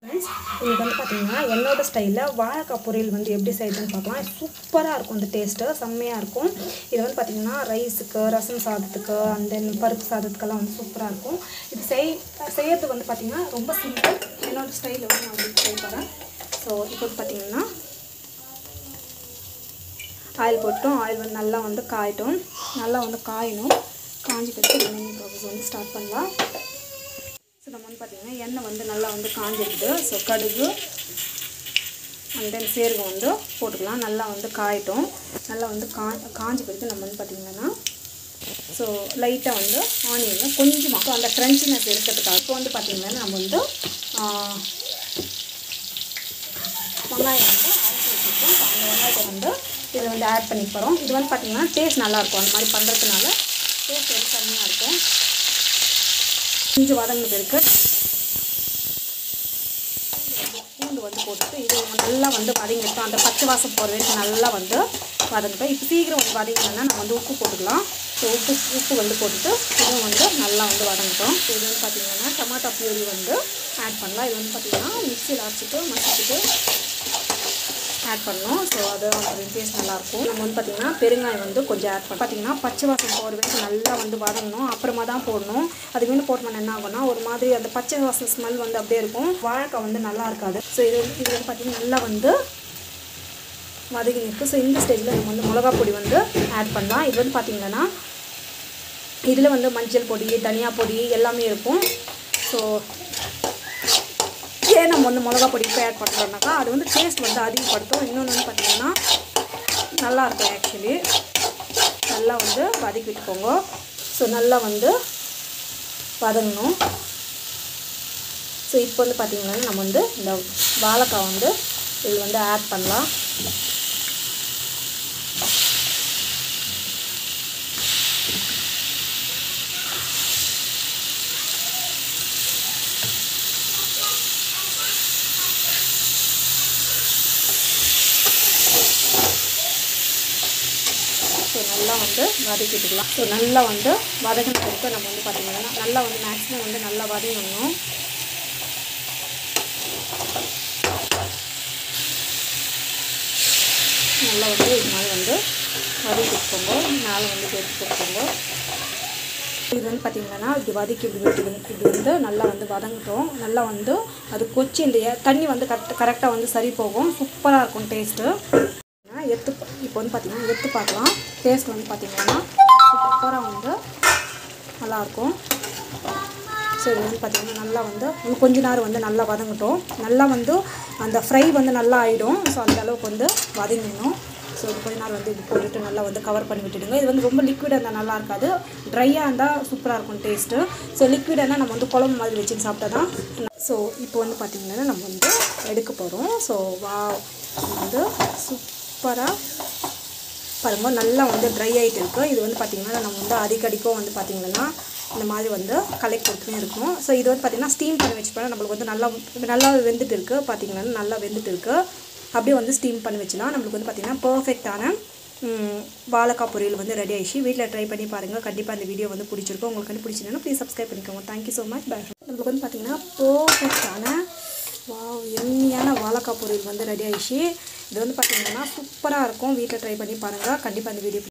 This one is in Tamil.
ஃப்ரெண்ட்ஸ் இன்னைக்கு வந்து பார்த்தீங்கன்னா என்னோட ஸ்டைலில் வாழைக்காய் பொரியல் வந்து எப்படி செய்யுதுன்னு பார்க்கலாம் சூப்பராக இருக்கும் இந்த டேஸ்ட்டு செம்மையாக இருக்கும் இது வந்து பார்த்தீங்கன்னா ரைஸுக்கு ரசம் சாதத்துக்கு அந்த பருப்பு சாதத்துக்கெல்லாம் வந்து சூப்பராக இருக்கும் இது செய் செய்யறது வந்து பார்த்தீங்கன்னா ரொம்ப சிம்பிள் என்னோட ஸ்டைலில் வந்து நான் வந்து செய்ய போகிறேன் ஸோ இப்போ வந்து பார்த்தீங்கன்னா ஆயில் போட்டோம் ஆயில் வந்து நல்லா வந்து காயட்டும் நல்லா வந்து காயணும் காஞ்சி பிறகு ரிமைனிங் ப்ராசஸ் வந்து ஸ்டார்ட் பண்ணலாம் ஸோ நம்ம வந்து பார்த்திங்கன்னா எண்ணெய் வந்து நல்லா வந்து காஞ்சிருக்குது ஸோ கடுகு அண்ட் தென் சீரகம் வந்து போட்டுக்கலாம் நல்லா வந்து காயட்டும் நல்லா வந்து கா காஞ்சி பிறகு நம்ம வந்து பார்த்திங்கன்னா ஸோ லைட்டாக வந்து ஆனியன் கொஞ்சமாக அந்த க்ரன்ச்சினஸ் இருக்கிறதுக்காக இப்போ வந்து பார்த்திங்கன்னா நம்ம வந்து ஆ, வெங்காயம் வந்து அரைச்சி வச்சுருக்கோம் ஸோ அந்த வெங்காயத்தை வந்து இதில் வந்து ஆட் பண்ணி போகிறோம் இது வந்து பார்த்திங்கன்னா டேஸ்ட் நல்லாயிருக்கும் அந்த மாதிரி பண்ணுறதுனால டேஸ்ட் வந்து கம்மியாக இருக்கும் கொஞ்சம் வதங்கினது இருக்கு பூண்டு வந்து போட்டுட்டு இது நல்லா வந்து வதங்கிட்டோம் அந்த பச்சை வாசம் போகிற வரைக்கும் நல்லா வந்து வதங்கிட்டோம் இப்போ சீக்கிரம் வந்து வதங்கினா நம்ம வந்து உப்பு போட்டுக்கலாம் ஸோ உப்பு உப்பு வந்து போட்டுட்டு இதுவும் வந்து நல்லா வந்து வதங்கிட்டோம் ஸோ இது வந்து பார்த்திங்கன்னா டமாட்டா பியூரி வந்து ஆட் பண்ணலாம் இது வந்து பார்த்திங்கன்னா மிக்சியில் அரைச்சிட்டு மசிச்சுட்டு ஆட் பண்ணோம் ஸோ அது அந்த டேஸ்ட் நல்லாயிருக்கும் நம்ம வந்து பார்த்திங்கன்னா பெருங்காயம் வந்து கொஞ்சம் ஆட் பண்ண பார்த்திங்கன்னா பச்சை வாசம் போகிற வரைக்கும் நல்லா வந்து வதங்கணும் அப்புறமா தான் போடணும் அதுக்கு மேலே போட்டோம்னா என்ன ஆகும்னா ஒரு மாதிரி அந்த பச்சை வாசம் ஸ்மெல் வந்து அப்படியே இருக்கும் வாழைக்காய் வந்து நல்லா இருக்காது ஸோ இது வந்து இது வந்து பார்த்திங்கன்னா நல்லா வந்து வதங்கி நிற்கு ஸோ இந்த ஸ்டேஜில் நம்ம வந்து மிளகா பொடி வந்து ஆட் பண்ணலாம் இது வந்து பார்த்திங்கன்னா இதில் வந்து மஞ்சள் பொடி தனியா பொடி எல்லாமே இருக்கும் ஸோ ஏன் நம்ம வந்து மிளகா பொடி இப்போ ஆட் பண்ணுறோம்னாக்கா அது வந்து டேஸ்ட் வந்து அதிகப்படுத்தும் இன்னொன்று வந்து பார்த்திங்கன்னா நல்லாயிருக்கும் ஆக்சுவலி நல்லா வந்து வதக்கி விட்டுக்கோங்க ஸோ நல்லா வந்து வதங்கணும் ஸோ இப்போ வந்து பார்த்திங்கன்னா நம்ம வந்து இந்த வாழைக்காய் வந்து இதில் வந்து ஆட் பண்ணலாம் ஸோ நல்லா வந்து வதக்கிட்டுக்கலாம் ஸோ நல்லா வந்து வதக்கின பிறகு நம்ம வந்து பார்த்திங்கன்னா நல்லா வந்து மேக்ஸிமம் வந்து நல்லா வதங்கணும் நல்லா வந்து இது மாதிரி வந்து வதக்கி வச்சுக்கோங்க மேலே வந்து எடுத்து போட்டுக்கோங்க இது வந்து பார்த்திங்கன்னா இப்படி வதக்கி இப்படி விட்டுடுங்க இப்படி வந்து நல்லா வந்து வதங்கட்டும் நல்லா வந்து அது கொச்சி இந்த ஏ- தண்ணி வந்து கரெக்ட் கரெக்டாக வந்து சரி போகும் சூப்பராக இருக்கும் டேஸ்ட்டு எடுத்து இப்போ வந்து பார்த்திங்கன்னா எடுத்து பார்க்கலாம் டேஸ்ட் வந்து பார்த்திங்கன்னா சூப்பராக வந்து நல்லாயிருக்கும் ஸோ இது வந்து பார்த்திங்கன்னா நல்லா வந்து இன்னும் கொஞ்ச நேரம் வந்து நல்லா வதங்கட்டும் நல்லா வந்து அந்த ஃப்ரை வந்து நல்லா ஆகிடும் ஸோ அந்த அளவுக்கு வந்து வதங்கிடணும் ஸோ இது கொஞ்ச நேரம் வந்து இது போட்டுட்டு நல்லா வந்து கவர் பண்ணி விட்டுடுங்க இது வந்து ரொம்ப லிக்விடாக இருந்தால் நல்லா இருக்காது ட்ரையாக இருந்தால் சூப்பராக இருக்கும் டேஸ்ட்டு ஸோ லிக்விடாக இருந்தால் நம்ம வந்து குழம்பு மாதிரி வச்சு சாப்பிட்டா தான் ஸோ இப்போ வந்து பார்த்திங்கன்னா நம்ம வந்து எடுக்க போகிறோம் ஸோ வா இது வந்து சூப்பராக பாருங்க நல்லா வந்து ட்ரை ஆகிட்டு இருக்கு இது வந்து பார்த்திங்கன்னா நம்ம வந்து அடிக்கடிக்கும் வந்து பார்த்திங்கன்னா இந்த மாதிரி வந்து கலெக்ட் கொடுத்துனே இருக்கும் ஸோ இது வந்து பார்த்திங்கன்னா ஸ்டீம் பண்ணி வச்சுப்போம் நம்மளுக்கு வந்து நல்லா நல்லா வெந்துட்டு இருக்கு பார்த்திங்கன்னா நல்லா வெந்துட்டு இருக்கு அப்படியே வந்து ஸ்டீம் பண்ணி வச்சுலாம் நம்மளுக்கு வந்து பார்த்திங்கன்னா பர்ஃபெக்டான வாழைக்காய் பொரியல் வந்து ரெடி ஆயிடுச்சு வீட்டில் ட்ரை பண்ணி பாருங்கள் கண்டிப்பாக இந்த வீடியோ வந்து பிடிச்சிருக்கும் உங்களுக்கு வந்து பிடிச்சிருந்தா ப்ளீஸ் சப்ஸ்கிரைப் பண்ணிக்கோங்க தேங்க்யூ ஸோ மச் பாய் நம்மளுக்கு வந்து பார்த்திங்கன்னா பர்ஃபெக்டான வாவ் எம்மியான வாழைக்காய் பொரியல் வந்து ரெடி ஆயிடுச்சு இது வந்து பார்த்திங்கன்னா சூப்பராக இருக்கும் வீட்டில் ட்ரை பண்ணி பாருங்கள் கண்டிப்பாக இந்த வீடியோ